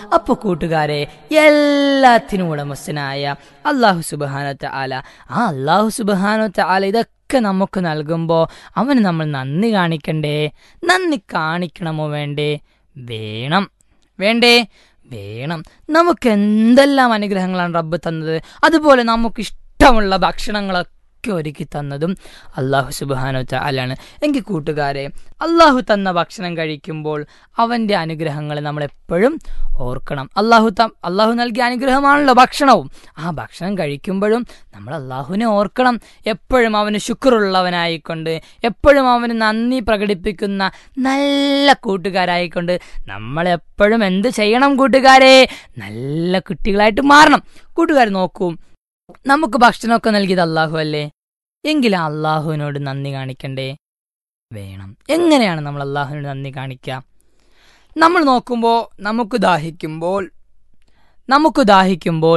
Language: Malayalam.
അപ്പൊ കൂട്ടുകാരെ എല്ലാത്തിനും ഉടമസ്ഥനായ അള്ളാഹു സുബാനത്തെ ആല ആ അള്ളാഹു സുബാനത്തെ ആല ഇതൊക്കെ നമുക്ക് നൽകുമ്പോൾ അവന് നമ്മൾ നന്ദി കാണിക്കണ്ടേ നന്ദി കാണിക്കണമോ വേണ്ടേ വേണം വേണ്ടേ വേണം നമുക്ക് എന്തെല്ലാം അനുഗ്രഹങ്ങളാണ് റബ്ബ് തന്നത് അതുപോലെ നമുക്ക് ഇഷ്ടമുള്ള ഭക്ഷണങ്ങളൊക്കെ ഒരുക്കി തന്നതും അള്ളാഹു സുബാനോ അല്ലാണ് എങ്കിൽ കൂട്ടുകാരെ അള്ളാഹു തന്ന ഭക്ഷണം കഴിക്കുമ്പോൾ അവൻ്റെ അനുഗ്രഹങ്ങൾ നമ്മൾ എപ്പോഴും ഓർക്കണം അള്ളാഹു ത അള്ളാഹു നൽകിയ അനുഗ്രഹമാണല്ലോ ഭക്ഷണവും ആ ഭക്ഷണം കഴിക്കുമ്പോഴും നമ്മൾ അള്ളാഹുവിനെ ഓർക്കണം എപ്പോഴും അവന് ശുക്രുള്ളവനായിക്കൊണ്ട് എപ്പോഴും അവന് നന്ദി പ്രകടിപ്പിക്കുന്ന നല്ല കൂട്ടുകാരായിക്കൊണ്ട് നമ്മളെപ്പോഴും എന്ത് ചെയ്യണം കൂട്ടുകാരെ നല്ല കുട്ടികളായിട്ട് മാറണം കൂട്ടുകാർ നോക്കൂ നമുക്ക് ഭക്ഷണമൊക്കെ നൽകിയത് അള്ളാഹു അല്ലേ എങ്കിൽ ആ അള്ളാഹുവിനോട് നന്ദി കാണിക്കണ്ടേ വേണം എങ്ങനെയാണ് നമ്മൾ അള്ളാഹുവിനോട് നന്ദി കാണിക്കുക നമ്മൾ നോക്കുമ്പോൾ നമുക്ക് ദാഹിക്കുമ്പോൾ നമുക്ക് ദാഹിക്കുമ്പോൾ